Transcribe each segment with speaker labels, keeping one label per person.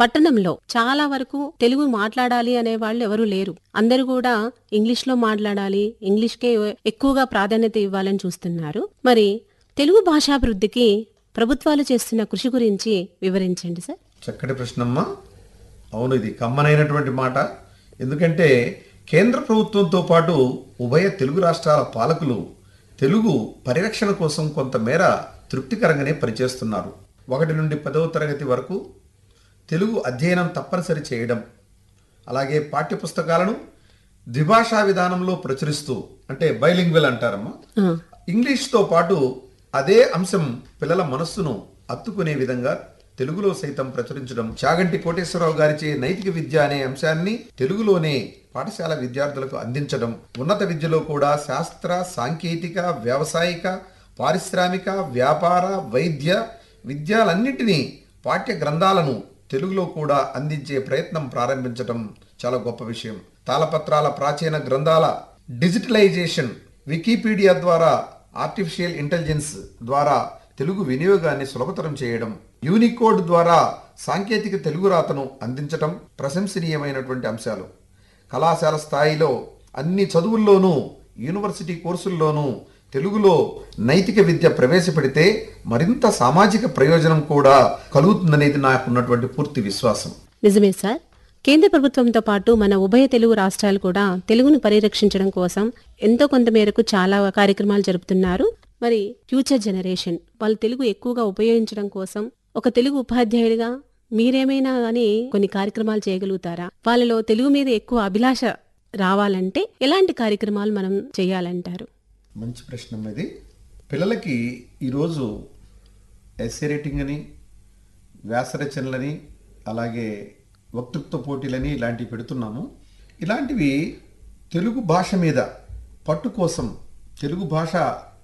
Speaker 1: పట్టణంలో చాలా వరకు తెలుగు మాట్లాడాలి అనే వాళ్ళు ఎవరూ లేరు అందరూ కూడా ఇంగ్లీష్ లో మాట్లాడాలి ఇంగ్లీష్కే ఎక్కువగా ప్రాధాన్యత ఇవ్వాలని చూస్తున్నారు మరి తెలుగు భాషాభివృద్ధికి ప్రభుత్వాలు చేస్తున్న కృషి గురించి వివరించండి సార్
Speaker 2: చక్కటి ప్రశ్నమ్మా అవును ఇది కమ్మనైనటువంటి మాట ఎందుకంటే కేంద్ర ప్రభుత్వంతో పాటు ఉభయ తెలుగు రాష్ట్రాల పాలకులు తెలుగు పరిరక్షణ కోసం కొంతమేర తృప్తికరంగానే పనిచేస్తున్నారు ఒకటి నుండి పదవ తరగతి వరకు తెలుగు అధ్యయనం తప్పనిసరి చేయడం అలాగే పాఠ్యపుస్తకాలను ద్విభాషా విధానంలో ప్రచురిస్తూ అంటే బైలింగ్వెల్ అంటారమ్మా
Speaker 1: ఆ,
Speaker 2: ఇంగ్లీష్తో పాటు అదే అంశం పిల్లల మనస్సును అత్తుకునే విధంగా తెలుగులో సైతం ప్రచురించడం చాగంటి కోటేశ్వరరావు గారిచే నైతిక విద్య అనే అంశాన్ని తెలుగులోనే పాఠశాల విద్యార్థులకు అందించడం ఉన్నత విద్యలో కూడా శాస్త్ర సాంకేతిక వ్యావసాయిక పారిశ్రామిక వ్యాపార వైద్య విద్యాలన్నింటినీ పాఠ్య గ్రంథాలను తెలుగులో కూడా అందించే ప్రయత్నం ప్రారంభించడం చాలా గొప్ప విషయం తాళపత్రాల ప్రాచీన గ్రంథాల డిజిటలైజేషన్ వికీపీడియా ద్వారా ఆర్టిఫిషియల్ ఇంటెలిజెన్స్ ద్వారా తెలుగు వినియోగాన్ని సులభతరం చేయడం యూనికోడ్ ద్వారా సాంకేతిక తెలుగు రాతను అందించటం ప్రశంసనీయమైనటువంటి అంశాలు కళాశాల స్థాయిలో అన్ని చదువుల్లోనూ యూనివర్సిటీ కోర్సుల్లోనూ తెలుగులో నైతిక విద్య ప్రవేశపెడితే మరింత సామాజిక ప్రయోజనం కూడా కలుగుతుందనేది నాకున్నటువంటి పూర్తి విశ్వాసం
Speaker 1: నిజమే సార్ కేంద్ర ప్రభుత్వంతో పాటు మన ఉభయ తెలుగు రాష్ట్రాలు కూడా తెలుగును పరిరక్షించడం కోసం ఎంతో కొంత మేరకు చాలా కార్యక్రమాలు జరుపుతున్నారు మరి ఫ్యూచర్ జనరేషన్ వాళ్ళు తెలుగు ఎక్కువగా ఉపయోగించడం కోసం ఒక తెలుగు ఉపాధ్యాయుడిగా మీరేమైనా కానీ కొన్ని కార్యక్రమాలు చేయగలుగుతారా వాళ్ళలో తెలుగు మీద ఎక్కువ అభిలాష రావాలంటే ఎలాంటి కార్యక్రమాలు మనం చేయాలంటారు
Speaker 2: మంచి ప్రశ్న ఇది పిల్లలకి ఈరోజు ఎస్ఏ రేటింగ్ అని వ్యాసరచనలని అలాగే వక్తృత్వ పోటీలని ఇలాంటివి పెడుతున్నాము ఇలాంటివి తెలుగు భాష మీద పట్టు కోసం తెలుగు భాష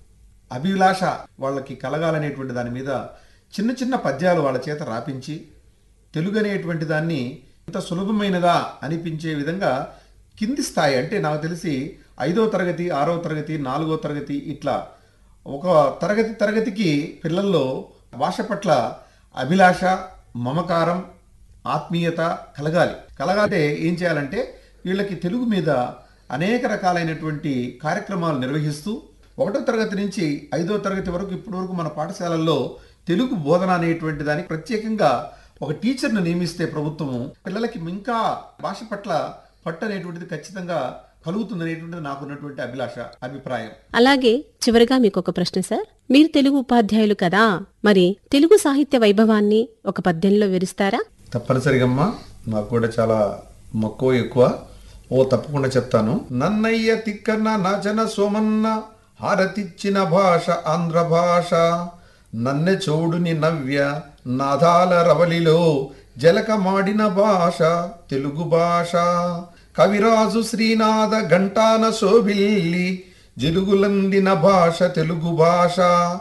Speaker 2: అభిలాష వాళ్ళకి కలగాలనేటువంటి దాని మీద చిన్న చిన్న పద్యాలు వాళ్ళ చేత రాపించి తెలుగు అనేటువంటి దాన్ని ఇంత సులభమైనదా అనిపించే విధంగా కింది స్థాయి అంటే నాకు తెలిసి ఐదో తరగతి ఆరో తరగతి నాలుగో తరగతి ఇట్లా ఒక తరగతి తరగతికి పిల్లల్లో భాష పట్ల అభిలాష మమకారం ఆత్మీయత కలగాలి కలగాలంటే ఏం చేయాలంటే వీళ్ళకి తెలుగు మీద అనేక రకాలైనటువంటి కార్యక్రమాలు నిర్వహిస్తూ ఒకటో తరగతి నుంచి ఐదో తరగతి వరకు ఇప్పటి వరకు మన పాఠశాలల్లో తెలుగు బోధన అనేటువంటి దానికి ప్రత్యేకంగా ఒక టీచర్ను నియమిస్తే ప్రభుత్వము పిల్లలకి ఇంకా భాష పట్ల పట్టు అనేటువంటిది ఖచ్చితంగా కలుగుతుందనేటువంటిది నాకున్నటువంటి అభిలాష అభిప్రాయం
Speaker 1: అలాగే చివరిగా మీకు ఒక ప్రశ్న సార్ మీరు తెలుగు ఉపాధ్యాయులు కదా మరి తెలుగు సాహిత్య వైభవాన్ని ఒక పద్యంలో వివరిస్తారా
Speaker 2: తప్పనిసరిగా అమ్మా నాకు కూడా చాలా మక్కువ ఎక్కువ ఓ తప్పకుండా చెప్తాను నన్నయ్య తిక్కన్న నాచన సోమన్న హారతిచ్చిన భాష ఆంధ్ర భాష నన్నె చౌడుని నవ్య నాదాల రవలిలో జలకమాడిన భాష తెలుగు భాష కవిరాజు శ్రీనాథ ఘంటాన శోభిల్లి జిలుగులందిన భాష తెలుగు భాష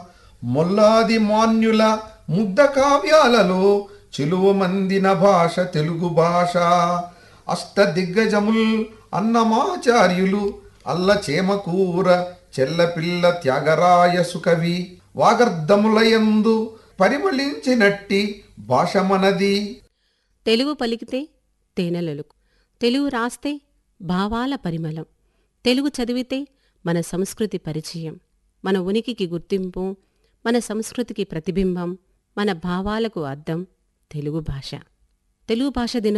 Speaker 2: మొల్లాది మాన్యుల ముద్ద కావ్యాలలో చెలువ మందిన భాష తెలుగు భాష అష్ట దిగ్గజముల్ అన్నమాచార్యులు అల్ల చేమకూర చెల్లపిల్ల త్యాగరాయ సుకవి వాగర్ధములయందు పరిమళించినట్టి భాష మనది
Speaker 1: తెలుగు పలికితే తేనెలలుకు తెలుగు రాస్తే భావాల పరిమళం తెలుగు చదివితే మన సంస్కృతి పరిచయం మన ఉనికికి గుర్తింపు మన సంస్కృతికి ప్రతిబింబం మన భావాలకు అద్దం తెలుగు భాష తెలుగు భాష దిన